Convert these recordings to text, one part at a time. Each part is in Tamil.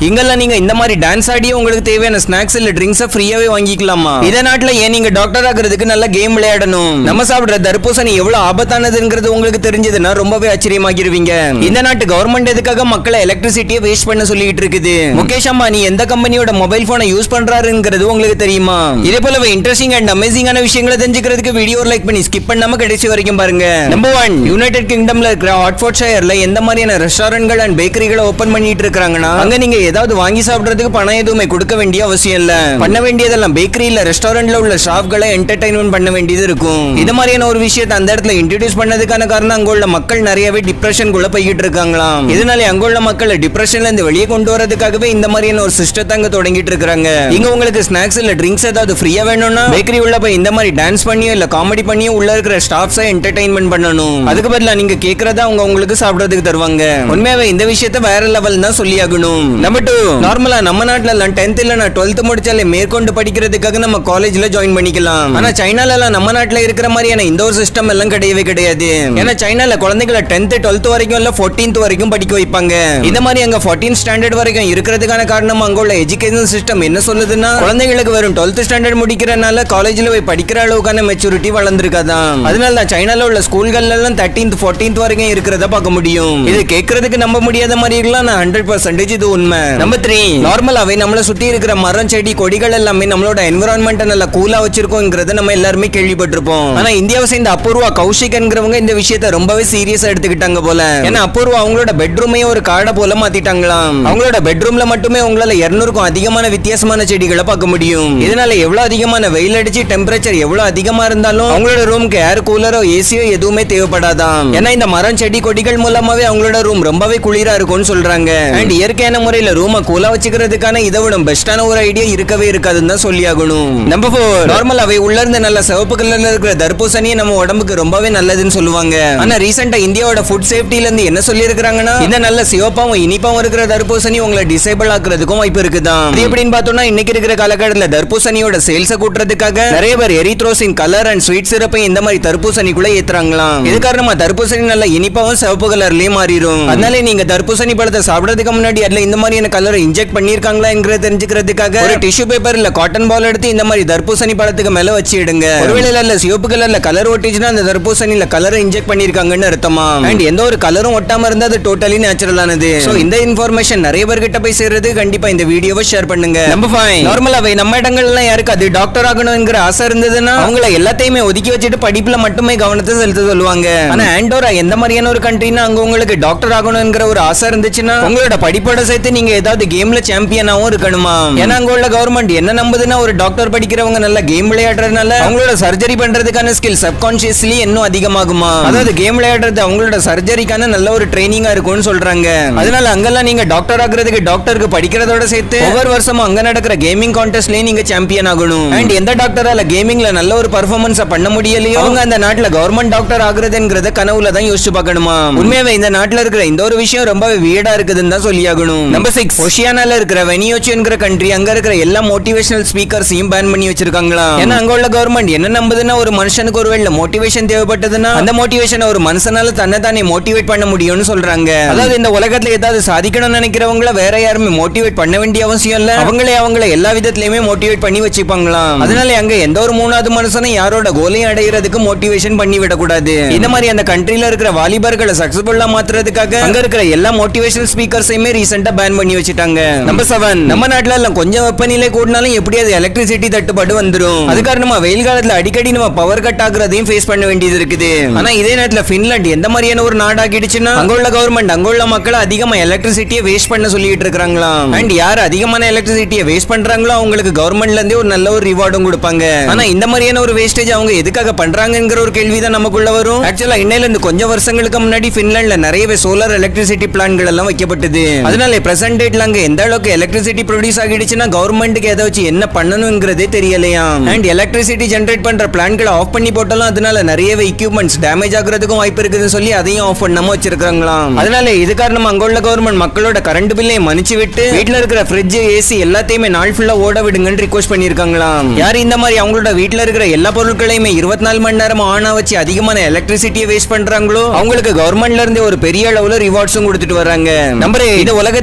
இங்கெல்லாம் நீங்க இந்த மாதிரி டான்ஸ் ஆடியே உங்களுக்கு தேவையான ஸ்நாக்ஸ் இல்ல ட்ரிங்க்ஸ் ஃப்ரீயாவே வாங்கிக்கலாமா இத நாட்டுல ஏன் நீங்க டாக்டர் ஆகுறதுக்கு நல்ல கேம் விளையாடணும் நம்ம சாப்பிடுற தர்பூசணி எவ்வளவு ஆபத்தானதுங்கிறது உங்களுக்கு தெரிஞ்சதுன்னா ரொம்பவே ஆச்சரியமாகிருவீங்க இந்த நாட்டு கவர்மெண்ட் எதுக்காக மக்களை எலக்ட்ரிசிட்டியை வேஸ்ட் பண்ண சொல்லிட்டு இருக்குது முகேஷ் அம்பானி எந்த கம்பெனியோட மொபைல் போனை யூஸ் பண்றாருங்கிறது உங்களுக்கு தெரியுமா இதே போலவே இன்ட்ரெஸ்டிங் அண்ட் அமேசிங்கான விஷயங்களை தெரிஞ்சுக்கிறதுக்கு வீடியோ லைக் பண்ணி ஸ்கிப் பண்ணாம கடைசி வரைக்கும் பாருங்க நம்பர் ஒன் யுனைடெட் கிங்டம்ல இருக்கிற ஆட்ஃபோர்ட் ஷயர்ல எந்த மாதிரியான ரெஸ்டாரண்ட்கள் அண்ட் பேக்கரிகளை ஓபன் பண்ணிட்டு இருக்காங்கன்னா அங்க நீங்க ஏதாவது வாங்கி சாப்பிடுறதுக்கு பணம் எதுவுமே கொடுக்க வேண்டிய அவசியம் இல்ல பண்ண வேண்டியதெல்லாம் பேக்கரி இல்ல ரெஸ்டாரண்ட்ல உள்ள ஸ்டாஃப்களை என்டர்டைன்மெண்ட் பண்ண வேண்டியது இருக்கும் இது மாதிரியான ஒரு விஷயத்தை அந்த இடத்துல இன்ட்ரடியூஸ் பண்ணதுக்கான காரணம் அங்க உள்ள மக்கள் நிறையவே டிப்ரெஷனுக்குள்ள போய்கிட்டு இருக்காங்களாம் இதனால அங்க உள்ள மக்களை டிப்ரெஷன்ல இருந்து வெளியே கொண்டு வரதுக்காகவே இந்த மாதிரியான ஒரு சிஸ்டத்தை அங்க தொடங்கிட்டு இருக்காங்க இங்க உங்களுக்கு ஸ்நாக்ஸ் இல்ல ட்ரிங்க்ஸ் ஏதாவது ஃப்ரீயா வேணும்னா பேக்கரி உள்ள போய் இந்த மாதிரி டான்ஸ் பண்ணியோ இல்ல காமெடி பண்ணியோ உள்ள இருக்கிற ஸ்டாஃப்ஸை என்டர்டைன்மெண்ட் பண்ணணும் அதுக்கு பதிலா நீங்க கேக்குறத அவங்க உங்களுக்கு சாப்பிடுறதுக்கு தருவாங்க உண்மையாவே இந்த விஷயத்த வேற லெவல் தான் சொல்லி ஆகணும் நம்பர் டூ நார்மலா நம்ம நாட்டுல எல்லாம் டென்த் இல்ல டுவெல்த் முடிச்சாலே மேற்கொண்டு படிக்கிறதுக்காக நம்ம காலேஜ்ல ஜாயின் பண்ணிக்கலாம் ஆனா சைனால எல்லாம் நம்ம நாட்டுல இருக்கிற மாதிரியான இந்த ஒரு சிஸ்டம் எல்லாம் கிடையவே கிடையாது ஏன்னா சைனால குழந்தைகளை டென்த் டுவெல்த் வரைக்கும் இல்ல 14th வரைக்கும் படிக்க வைப்பாங்க இந்த மாதிரி அங்க 14 ஸ்டாண்டர்ட் வரைக்கும் இருக்கிறதுக்கான காரணம் அங்க உள்ள எஜுகேஷன் சிஸ்டம் என்ன சொல்லுதுன்னா குழந்தைங்களுக்கு வெறும் 12th ஸ்டாண்டர்ட் முடிக்கிறனால காலேஜ்ல போய் படிக்கிற அளவுக்கான மெச்சூரிட்டி வளர்ந்துருக்காதான் அதனால தான் சைனால உள்ள ஸ்கூல்கள்ல எல்லாம் 13th 14th வரைக்கும் இருக்கிறத பார்க்க முடியும் இது கேட்கறதுக்கு நம்ப முடியாத மாதிரி இருக்கலாம் நான் ஹண்ட்ரட் பர்சன்டேஜ் இது உண்மை நம்பர் த்ரீ நார்மலாவே நம்மள சுத்தி இருக்கிற மரம் செடி கொடிகள் எல்லாமே நம்மளோட என்விரான்மெண்ட் நல்லா கூலா வச்சிருக்கோங்கிறத நம்ம எல்லாருமே கேள்விப்பட்டிருப்போம் ஆனா இந்தியாவை சேர்ந்த அபூர்வா கௌஷிக்ங்கிறவங்க இந்த விஷயத்த ரொம்பவே சீரியஸா எடுத்துக்கிட்டாங்க போல ஏன்னா அபூர்வா அவங்களோட பெட்ரூமையே ஒரு காடை போல மாத்திட்டாங்களாம் அவங்களோட பெட்ரூம்ல மட்டுமே உங்களால இருநூறுக்கும் அதிகமான வித்தியாசமான செடிகளை பார்க்க முடியும் இதனால எவ்வளவு அதிகமான வெயில் அடிச்சு டெம்பரேச்சர் எவ்வளவு அதிகமா இருந்தாலும் அவங்களோட ரூம்க்கு ஏர் கூலரோ ஏசியோ எதுவுமே தேவைப்படாதாம் ஏன்னா இந்த மரம் செடி கொடிகள் மூலமாவே அவங்களோட ரூம் ரொம்பவே குளிரா இருக்கும்னு சொல்றாங்க அண்ட் இயற்கையான முறையில ரூமை கூலா வச்சுக்கிறதுக்கான இதை விட பெஸ்டான ஒரு ஐடியா இருக்கவே இருக்காதுன்னு தான் சொல்லி ஆகணும் நம்பர் ஃபோர் நார்மலாவே உள்ள இருந்து நல்ல சிவப்பு கலர்ல இருக்கிற தர்பூசணியை நம்ம உடம்புக்கு ரொம்பவே நல்லதுன்னு சொல்லுவாங்க ஆனா ரீசெண்டா இந்தியாவோட ஃபுட் சேஃப்டில இருந்து என்ன சொல்லி இருக்காங்கன்னா இந்த நல்ல சிவப்பாவும் இனிப்பாவும் இருக்கிற தர்பூசணி உங்களை டிசேபிள் ஆக்குறதுக்கும் வாய்ப்பு இருக்குதான் இது எப்படின்னு பார்த்தோம்னா இன்னைக்கு இருக்கிற காலகட்டத்துல தர்பூசணியோட சேல்ஸை கூட்டுறதுக்காக நிறைய பேர் எரித்ரோசின் கலர் அண்ட் ஸ்வீட் சிறப்பை இந்த மாதிரி தர்பூசணிக்குள்ள ஏத்துறாங்களாம் இது காரணமா தர்பூசணி நல்ல இனிப்பாவும் சிவப்பு கலர்லயும் மாறிடும் அதனால நீங்க தர்பூசணி பழத்தை சாப்பிடறதுக்கு முன்னாடி அதுல இந்த மாதிரியான கலரை இன்ஜெக்ட் பண்ணிருக்காங்களா தெரிஞ்சுக்கிறதுக்காக ஒரு டிஷ்யூ பேப்பர் இல்ல காட்டன் பால் எடுத்து இந்த மாதிரி தர்பூசணி பழத்துக்கு மேல வச்சு இடுங்க ஒருவேளை இல்ல சிவப்பு கலர்ல கலர் ஒட்டிச்சுன்னா அந்த தர்பூசணில கலரை இன்ஜெக்ட் பண்ணிருக்காங்கன்னு அர்த்தமா அண்ட் எந்த ஒரு கலரும் ஒட்டாம இருந்தா அது டோட்டலி நேச்சுரலானது சோ இந்த இன்ஃபர்மேஷன் நிறைய பேர்கிட்ட போய் சேர்றது கண்டிப்பா இந்த வீடியோவை ஷேர் பண்ணுங்க நம்பர் ஃபைவ் நார்மலாவே நம்ம இடங்கள்லாம் யாருக்கு அது டாக்டர் ஆகணுங்கிற ஆசை இருந்ததுன்னா அவங்கள எல்லாத்தையுமே ஒதுக்கி வச்சுட்டு படிப்புல மட்டுமே கவனத்தை செலுத்த சொல்லுவாங்க ஆனா ஆண்டோரா எந்த மாதிரியான ஒரு கண்ட்ரினா அங்க உங்களுக்கு டாக்டர் ஆகணுங்கிற ஒரு ஆசை இருந்துச்சுன்னா உங்களோட படிப்போட சேர்த்து நீங்க ஏதாவது கேம்ல சாம்பியனாவும் இருக்கணுமா ஏன்னா அங்க உள்ள கவர்மெண்ட் என்ன நம்புதுன்னா ஒரு டாக்டர் படிக்கிறவங்க நல்ல கேம் விளையாடுறதுனால அவங்களோட சர்ஜரி பண்றதுக்கான ஸ்கில் சப்கான்சியஸ்லி இன்னும் அதிகமாகுமா அதாவது கேம் விளையாடுறது அவங்களோட சர்ஜரிக்கான நல்ல ஒரு ட்ரைனிங்கா இருக்கும்னு சொல்றாங்க அதனால அங்கெல்லாம் நீங்க டாக்டர் ஆகுறதுக்கு டாக்டருக்கு படிக்கிறதோட சேர்த்து ஒவ்வொரு வருஷமும் அங்க நடக்கிற கேமிங் கான்டெஸ்ட்லயும் நீங்க சாம்பியன் ஆகணும் அண்ட் எந்த டாக்டரால கேமிங்ல நல்ல ஒரு பர்ஃபார்மன்ஸ் பண்ண முடியலையோ அவங்க அந்த நாட்டுல கவர்மெண்ட் டாக்டர் ஆகுறதுங்கிறத கனவுல தான் யோசிச்சு பார்க்கணுமா உண்மையாவே இந்த நாட்டுல இருக்கிற இந்த ஒரு விஷயம் ரொம்பவே வியடா இருக்குதுன்னு தான் சொல்லி ஆகணும் நம்பர் சிக்ஸ் ஒஷியானால இருக்கிற வெனியோச்சிங்கிற கண்ட்ரி அங்க இருக்கிற எல்லா மோட்டிவேஷனல் ஸ்பீக்கர்ஸையும் பேன் பண்ணி வச்சிருக்காங்களா ஏன்னா அங்க உள்ள கவர்மெண்ட் என்ன நம்புதுன்னா ஒரு மனுஷனுக்கு ஒரு வேளை மோட்டிவேஷன் தேவைப்பட்டதுன்னா அந்த மோட்டிவேஷன் ஒரு மனுஷனால தன்னை தானே மோட்டிவேட் பண்ண முடியும்னு சொல்றாங்க அதாவது இந்த உலகத்துல ஏதாவது சாதிக்கணும்னு நினைக்கிறவங்கள வேற யாருமே மோட்டிவேட் பண்ண வேண்டிய அவசியம் இல்ல அவங்களே அவங்கள எல்லா விதத்திலயுமே மோட்டிவேட் பண்ணி வச்சுப்பாங்களாம் அதனால அங்க எந்த ஒரு மூணாவது மனுஷனும் யாரோட கோலையும் அடைகிறதுக்கு மோட்டிவேஷன் பண்ணி விடக்கூடாது இந்த மாதிரி அந்த கண்ட்ரில இருக்கிற வாலிபர்களை சக்சஸ்ஃபுல்லா மாத்துறதுக்காக அங்க இருக்கிற எல்லா மோட்டிவேஷனல் ஸ்பீக்கர்ஸையுமே ரீசெண்டா பேன் பண்ணி வச்சுட்டாங்க நம்பர் செவன் நம்ம நாட்டுல எல்லாம் கொஞ்சம் வெப்பநிலை கூடினாலும் எப்படியாவது எலக்ட்ரிசிட்டி தட்டுப்பாடு வந்துரும் அது காரணமா வெயில் காலத்துல அடிக்கடி நம்ம பவர் கட் ஆகுறதையும் ஃபேஸ் பண்ண வேண்டியது இருக்குது ஆனா இதே நேரத்துல பின்லாண்ட் எந்த மாதிரியான ஒரு நாடாகிடுச்சுன்னா அங்க உள்ள கவர்மெண்ட் அங்க உள்ள மக்களை அதிகமா எலக்ட்ரிசிட்டியை வேஸ்ட் பண்ண சொல்லிட்டு இருக்காங்களாம் அண்ட் யார் அதிகமான எலக்ட்ரிசிட்டியை வேஸ்ட் பண்றாங்களோ அவங்களுக்கு கவர்மெண்ட்ல இருந்தே ஒரு நல்ல ஒரு ரிவார்டும் கொடுப்பாங்க ஆனா இந்த மாதிரியான ஒரு வேஸ்டேஜ் அவங்க எதுக்காக பண்றாங்கங்கிற ஒரு கேள்விதான் நமக்குள்ள வரும் ஆக்சுவலா இன்னையில இருந்து கொஞ்சம் வருஷங்களுக்கு முன்னாடி பின்லாண்ட்ல நிறையவே சோலார் எலக்ட்ரிசிட்டி பிளான்கள் எல்லாம் வைக்கப்பட்டது அதனால பிரசன்ட் டேட்ல அங்க எந்த அளவுக்கு எலக்ட்ரிசிட்டி ப்ரொடியூஸ் ஆகிடுச்சுன்னா கவர்மெண்ட்டுக்கு எதை வச்சு என்ன பண்ணணுங்கிறதே தெரியலையா அண்ட் எலக்ட்ரிசிட்டி ஜென்ரேட் பண்ற பிளான்களை ஆஃப் பண்ணி போட்டாலும் அதனால நிறையவே எக்யூப்மெண்ட்ஸ் டேமேஜ் ஆகுறதுக்கும் வாய்ப்பு இருக்குதுன்னு சொல்லி அதையும் ஆஃப் பண்ணாம வச்சிருக்காங்களாம் அதனால இது காரணமா அங்க உள்ள கவர்மெண்ட் மக்களோட கரண்ட் பில்லை மன்னிச்சு விட்டு வீட்ல இருக்கிற ஃப்ரிட்ஜ் ஏசி எல்லாத்தையுமே நாள் ஃபுல்லா ஓட விடுங்கன்னு ரிக்வஸ்ட் பண்ணிருக்காங்களாம் யார் இந்த மாதிரி அவங்களோட வீட்ல இருக்கிற எல்லா பொருட்களையுமே இருபத்தி நாலு மணி நேரம் ஆன் வச்சு அதிகமான எலக்ட்ரிசிட்டியை வேஸ்ட் பண்றாங்களோ அவங்களுக்கு கவர்மெண்ட்ல இருந்து ஒரு பெரிய அளவுல ரிவார்ட்ஸும் கொடுத்துட்டு வராங்க நம்பர் இந்த உலகத்துல இருக்கிற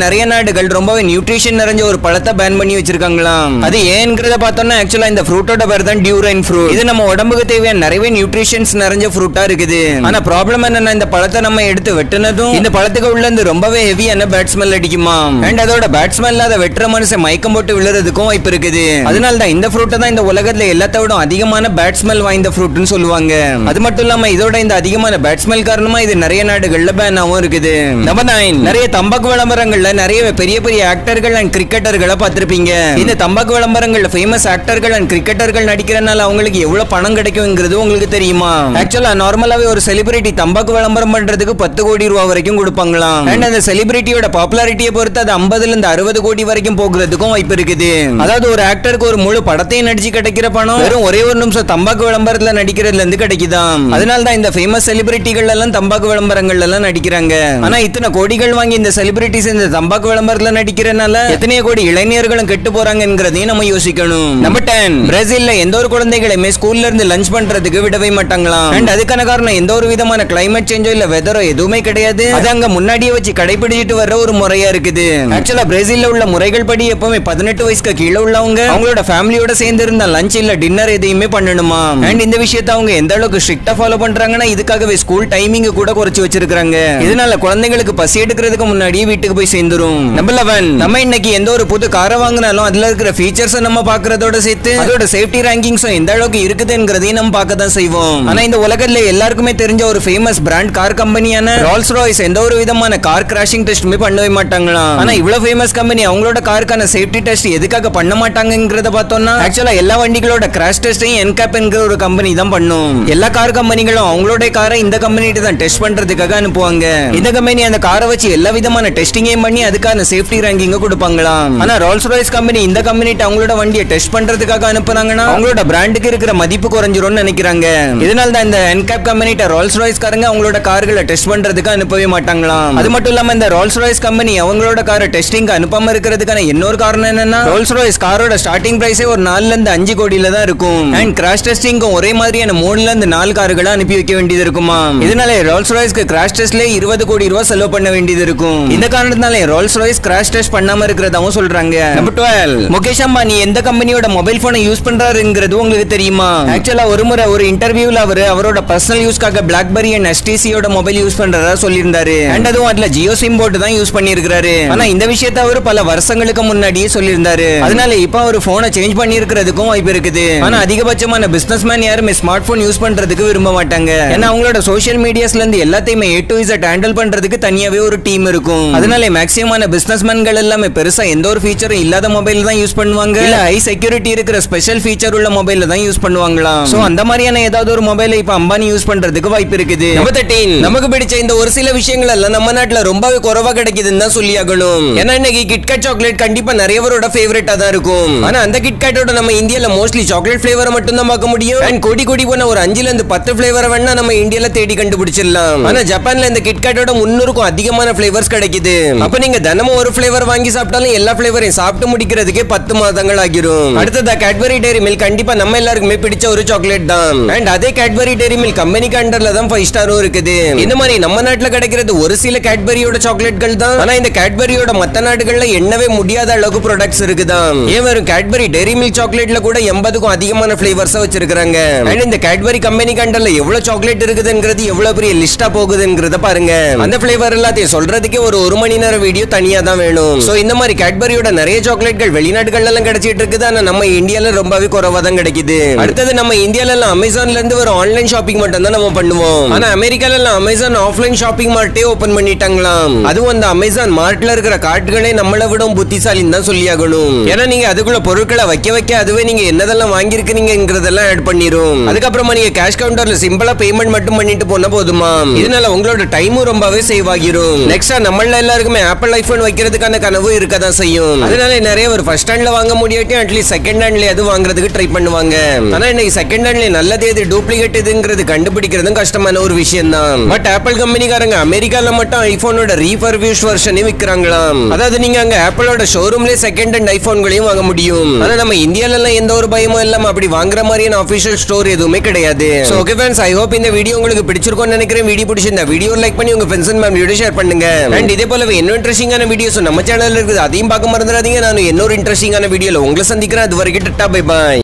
நிறைய நாடுகள் ரொம்பவே நியூட்ரிஷன் நிறைஞ்ச ஒரு பழத்தை பேன் பண்ணி வச்சிருக்காங்களாம் அது ஏன்ங்கிறத பார்த்தோம்னா ஆக்சுவலா இந்த ஃப்ரூட்டோட பேர் தான் டியூரைன் ஃப்ரூட் இது நம்ம உடம்புக்கு தேவையான நிறைய நியூட்ரிஷன்ஸ் நிறைஞ்ச ஃப்ரூட்டா இருக்குது ஆனா ப்ராப்ளம் என்னன்னா இந்த பழத்தை நம்ம எடுத்து வெட்டினதும் இந்த பழத்துக்கு உள்ள இருந்து ரொம்பவே ஹெவியான பேட் ஸ்மெல் அடிக்குமா அண்ட் அதோட பேட் ஸ்மெல் அதை வெட்டுற மனுஷன் மயக்கம் போட்டு விழுறதுக்கும் வாய்ப்பு இருக்குது அதனால தான் இந்த ஃப்ரூட்டை தான் இந்த உலகத்துல எல்லாத்த விட அதிகமான பேட் ஸ்மெல் வாய்ந்த ஃப்ரூட்னு சொல்லுவாங்க அது மட்டும் இல்லாம இதோட இந்த அதிகமான பேட் ஸ்மெல் காரணமா இது நிறைய நாடுகள்ல பேனாவும் இருக்குது நம்பர் நைன் நிறைய தம்பாக்கு விளம்பரங்கள்ல நிறைய பெரிய பெரிய ஆக்டர்கள் அண்ட் கிரிக்கெட்டர்களை பார்த்திருப்பீங்க இந்த தம்பாக்கு விளம்பரங்கள்ல ஃபேமஸ் ஆக்டர்கள் அண்ட் கிரிக்கெட்டர்கள் நடிக்கிறனால அவங்களுக்கு எவ்வளவு பணம் கிடைக்குங்கிறது உங்களுக்கு தெரியுமா ஆக்சுவலா நார்மலாவே ஒரு செலிபிரிட்டி தம்பாக்கு விளம்பரம் பண்றதுக்கு பத்து கோடி ரூபாய் வரைக்கும் கொடுப்பாங்களாம் அண்ட் அந்த செலிபிரிட்டியோட பாப்புலாரிட்டியை பொறுத்து அது ஐம்பதுல இருந்து அறுபது கோடி வரைக்கும் போகிறதுக்கும் வாய்ப்பு இருக்குது அதாவது ஒரு ஆக்டருக்கு ஒரு முழு படத்தையும் நடிச்சு கிடைக்கிற பணம் வெறும் ஒரே ஒரு நிமிஷம் தம்பாக்கு விளம்பரத்துல நடிக்கிறதுல இருந்து கிடைக்குதாம் அதனால தான் இந்த ஃபேமஸ் செலிபிரிட்டிகள் எல்லாம் தம்பாக்கு விளம்பரங்கள்ல எல்லாம் நடிக்கிறாங்க ஆனா இத்தனை கோடிகள் வாங்கி இந்த செலிபிரிட்டிஸ் இந்த தம்பாக்கு விளம்பரத்துல நடிக்கிறனால எத்தனையோ கோடி இளைஞர்களும் கெட்டு போறாங்கங்கிறதையும் நம்ம யோசிக்கணும் நம்பர் டென் பிரேசில்ல எந்த ஒரு குழந்தைகளையுமே ஸ்கூல்ல இருந்து லஞ்ச் பண்றதுக்கு விடவே மாட்டாங்களாம் அண்ட் அதுக்கான காரணம் எந்த ஒரு விதமான கிளைமேட் சேஞ்சோ இல்ல வெதரோ எதுவுமே கிடையாது அது அங்க முன்னாடியே வச்சு கடைபிடிச்சிட்டு வர்ற ஒரு முறையா இருக்குது ஆக்சுவலா பிரேசில்ல உள்ள முறைகள் படி எப்பவுமே பதினெட்டு வயசுக்கு கீழே உள்ளவங்க அவங்களோட ஃபேமிலியோட சேர்ந்து இருந்தா லஞ்ச் இல்ல டின்னர் எதையுமே பண்ணணுமா அண்ட் இந்த விஷயத்தை அவங்க எந்த அளவுக்கு ஸ்ட்ரிக்டா ஃபாலோ பண்றாங்கன்னா இதுக்காகவே ஸ்கூல் டைமிங் கூட குறைச்சு வச்சிருக்காங்க இதனால குழந்தைங்களுக்கு பசி எடுக்கிறதுக்கு முன்னாடியே வீட்டுக்கு போய் சேர்ந்துரும் நம்பர் லெவன் நம்ம இன்னைக்கு எந்த ஒரு புது காரை வாங்கினாலும் அதுல இருக்கிற ஃபீச்சர்ஸ் நம்ம பாக்குறதோட சேர்த்து அதோட சேஃப்டி ரேங்கிங்ஸும் எந்த அளவுக்கு இருக்குதுங்கிறதையும் நம்ம பார்க்க தான் செய்வோம் ஆனா இந்த உலகத்துல எல்லாருக்குமே தெரிஞ்ச ஒரு ஃபேமஸ் பிராண்ட் கார் கம்பெனியான ரால்ஸ் ராய்ஸ் எந்த ஒரு விதமான கார் கிராஷிங் டெஸ்ட்டுமே பண்ணவே மாட்டாங்களாம் ஆனா இவ்வளவு ஃபேமஸ் கம்பெனி அவங்களோட காருக்கான சேஃப்டி டெஸ்ட் எதுக்காக பண்ண மாட்டாங்கங்கிறத பார்த்தோம்னா ஆக்சுவலா எல்லா வண்டிகளோட கிராஷ் டெஸ்டையும் என்கேப் என்கிற ஒரு கம்பெனி தான் பண்ணும் எல்லா கார் கம்பெனிகளும் அவங்களோட காரை இந்த கம்பெனிட்டு தான் டெஸ்ட் பண்றதுக்காக அனுப்புவாங்க இந்த கம்பெனி அந்த காரை வச்சு எல்லா விதமான டெஸ்டிங்கையும் பண்ணி அதுக்கான சேஃப்டி ரேங்கிங்க கொடுப்பாங்களாம் ஆனா ரால்ஸ் ராய்ஸ் கம்பெனி இந்த கம்பெனிட்டு அவங்களோட வண்டியை டெஸ்ட் பண்றதுக்காக அனுப்புனாங்கன்னா அவங்களோட பிராண்டுக்கு இருக்கிற மதிப்பு குறைஞ்சிரும்னு நினைக்கிறாங்க இதனால தான் இந்த என்கேப் கம்பெனிட்ட ரால்ஸ் ராய்ஸ் காரங்க அவங்களோட கார்களை டெஸ்ட் பண்றதுக்கு அனுப்பவே மாட்டாங்களாம் அது மட்டும் இல்லாம இந்த ரால்ஸ் ராய்ஸ் கம்பெனி அவங்களோட காரை டெஸ்டிங் அனுப்பாம இருக்கிறதுக்கான இன்னொரு காரணம் என்னன்னா ரோல்ஸ் ராய்ஸ் காரோட ஸ்டார்டிங் பிரைஸே ஒரு நாலுல இருந்து அஞ்சு கோடியில தான் இருக்கும் அண்ட் கிராஷ் டெஸ்டிங்கும் ஒரே மாதிரியான மூணுல இருந்து நாலு கார்களை அனுப்பி வைக்க வேண்டியது இருக்குமா இதனால ரோல்ஸ் ராய்ஸ்க்கு கிராஷ் டெஸ்ட்ல இருபது கோடி ரூபாய் செலவு பண்ண வேண்டியது இருக்கும் இந்த காரணத்தினால ரோல்ஸ் ராய்ஸ் கிராஷ் டெஸ்ட் பண்ணாம இருக்கிறதாவும் சொல்றாங்க நம்பர் டுவெல் முகேஷ் அம்பானி எந்த கம்பெனியோட மொபைல் போனை யூஸ் பண்றாருங்கிறது உங்களுக்கு தெரியுமா ஆக்சுவலா ஒரு முறை ஒரு இன்டர்வியூல அவர் அவரோட பர்சனல் யூஸ்க்காக பிளாக்பெரி அண்ட் எஸ்டிசியோட மொபைல் யூஸ் பண்றதா சொல்லியிருந்தாரு அண்ட் அதுவும் அதுல ஜியோ சிம் போட்டு தான் யூஸ் பண்ணியிருக்காரு ஆனா இந்த விஷயத்தை அவர் பல வருஷங்களுக்கு முன்னாடியே சொல்லியிருந்தாரு அதனால இப்ப அவர் போனை சேஞ்ச் பண்ணி இருக்கிறதுக்கும் வாய்ப்பு இருக்குது ஆனா அதிகபட்சமான பிசினஸ் மேன் யாருமே ஸ்மார்ட் போன் யூஸ் பண்றதுக்கு விரும்ப மாட்டாங்க ஏன்னா அவங்களோட சோஷியல் மீடியாஸ்ல இருந்து எல்லாத்தையுமே ஏ டு இசட் ஹேண்டில் பண்றதுக்கு தனியாவே ஒரு டீம் இருக்கும் அதனால மேக்ஸிமமான பிசினஸ் மேன்கள் எல்லாமே பெருசா எந்த ஒரு ஃபீச்சரும் இல்லாத மொபைல் தான் யூஸ் பண்ணுவாங்க இல்ல ஹை செக்யூரிட்டி இருக்கிற ஸ்பெஷல் ஃபீச்சர் உள்ள மொபைல்ல தான் யூஸ் பண்ணுவாங்களாம் சோ அந்த மாதிரியான ஏதாவது ஒரு மொபைலை இப்ப அம்பானி யூஸ் பண்றதுக்கு வாய்ப்பு இருக்குது நம்பர் தேர்ட்டீன் நமக்கு பிடிச்ச இந்த ஒரு சில விஷயங்கள் எல்லாம் நம்ம நாட்டுல ரொம்பவே குறைவா கிடைக்குதுன்னு தான் சொல்லி ஆகணும் ஏன்னா இன்னைக்கு கிட்கட் சாக்லேட் கண்டிப்பா நிறையவரோட ஃபேவரட்டா தான் இருக்கும் ஆனா அந்த கிட்கட்டோட நம்ம இந்தியால மோஸ்ட்லி சாக்லேட் ஃபிளேவரை மட்டும் தான் பார்க்க முடியும் அண்ட் கோடி கோடி போன ஒரு அஞ்சுல இருந்து பத்து ஃபிளேவரை வேணா நம்ம இந்தியால தேடி கண்டுபிடிச்சிடலாம் ஆனா ஜப்பான்ல இந்த கிட்கட்டோட முன்னூறுக்கும் அதிகமான ஃபிளேவர்ஸ் கிடைக்குது அப்ப நீங்க தினமும் ஒரு ஃபிளேவர் வாங்கி சாப்பிட்டாலும் எல்லா ஃபிளேவரையும் சாப்பிட்டு முடிக்கிறதுக்கே பத்து மாதங்கள் ஆகிரும் அடுத்ததா கேட்பரி டேரி மில்க் கண்டிப்பா நம்ம எல்லாருக்குமே பிடிச்ச ஒரு சாக்லேட் தான் அண்ட் அதே கேட்பரி டேரி மில்க் கம்பெனிக்கு அண்டர்ல தான் ஃபைவ் ஸ்டாரும் இருக்குது இந்த மாதிரி நம்ம நாட்டுல கிடைக்கிறது ஒரு சில கேட்பரியோட சாக்லேட்கள் தான் ஆனா இந்த கேட்பரியோட மத்த நாடுகள்ல எண்ணவே முடியாத அளவுக்கு ப்ராடக்ட்ஸ் இருக்குதான் ஏன் வெறும் கேட்பரி டெரி மில்க் சாக்லேட்ல கூட எண்பதுக்கும் அதிகமான ஃபிளேவர்ஸ் வச்சிருக்காங்க அண்ட் இந்த கேட்பரி கம்பெனி கண்டர்ல எவ்வளவு சாக்லேட் இருக்குதுங்கிறது எவ்வளவு பெரிய லிஸ்டா போகுதுங்கிறத பாருங்க அந்த ஃபிளேவர் எல்லாத்தையும் சொல்றதுக்கே ஒரு ஒரு மணி நேரம் வீடியோ தனியா தான் வேணும் சோ இந்த மாதிரி கேட்பரியோட நிறைய சாக்லேட்கள் வெளிநாடுகள்ல எல்லாம் கிடைச்சிட்டு இருக்குது ஆனா நம்ம இந்தியால ரொம்பவே குறைவா தான் கிடைக்குது அடுத்தது நம்ம இந்தியால எல்லாம் அமேசான்ல இருந்து ஒரு ஆன்லைன் ஷாப்பிங் மட்டும் தான் நம்ம பண்ணுவோம் ஆனா அமெரிக்கால எல்லாம் அமேசான் ஆஃப்லைன் ஷாப்பிங் மார்ட்டே ஓபன் பண்ணிட்டாங்களாம் அதுவும் அந்த அமேசான் மார்ட்ல இருக்கிற கார்டுகளே நம்மளை விட புத்திசாலின்னு தான் சொல்லியாகணும் ஏன்னா நீங்க அதுக்குள்ள பொருட்களை வைக்க வைக்க அதுவே நீங்க என்னதெல்லாம் வாங்கியிருக்கீங்கிறதெல்லாம் ஆட் பண்ணிரும் அதுக்கப்புறமா நீங்க கேஷ் கவுண்டர்ல சிம்பிளா பேமெண்ட் மட்டும் பண்ணிட்டு போனா போதுமா இதனால உங்களோட டைமும் ரொம்பவே சேவ் ஆகிரும் நெக்ஸ்டா நம்மள எல்லாருக்குமே ஆப்பிள் ஐபோன் வைக்கிறதுக்கான கனவு இருக்க தான் செய்யும் அதனால நிறைய ஒரு ஃபர்ஸ்ட் ஹேண்ட்ல வாங்க முடியாட்டி அட்லீஸ்ட் செகண்ட் ஹேண்ட்ல அது வாங்குறதுக்கு ட்ரை பண்ணுவாங்க ஆனா இன்னைக்கு செகண்ட் ஹேண்ட்ல நல்லது எது டூப்ளிகேட் இதுங்கிறது கண்டுபிடிக்கிறதும் கஷ்டமான ஒரு விஷயம் தான் பட் ஆப்பிள் கம்பெனிக்காரங்க அமெரிக்கால மட்டும் ஐபோனோட ரீஃபர்வியூஸ் வெர்ஷனே விக்கிறாங்களாம் அதாவது நீங்க அங்க ஆப்பிளோட ஷோரூம்லயே செகண்ட் ஹேண்ட் ஐபோன்களையும் வாங்க முடியும் ஆனா நம்ம இந்தியால எல்லாம் எந்த ஒரு பயமும் இல்லாம அப்படி வாங்குற மாதிரியான அபிஷியல் ஸ்டோர் எதுவுமே கிடையாது so okay friends I hope இந்த வீடியோ உங்களுக்கு பிடிச்சிருக்கும்னு நினைக்கிறேன் வீடியோ பிடிச்சிருந்தா வீடியோ லைக் பண்ணி உங்க ஃப்ரெண்ட்ஸ் அண்ட் ஃபேமிலியோட ஷேர் பண்ணுங்க அண்ட் இதே போலவே இன்னும் இன்ட்ரெஸ்டிங்கான வீடியோஸ் நம்ம சேனல்ல இருக்குது அதையும் பார்க்க மறந்துடாதீங்க நான் இன்னொரு இன்ட்ரெஸ்டிங்கான வீடியோல உங்களை சந்திக்கிறேன் அது வரைக்கும் டட்டா பை பாய்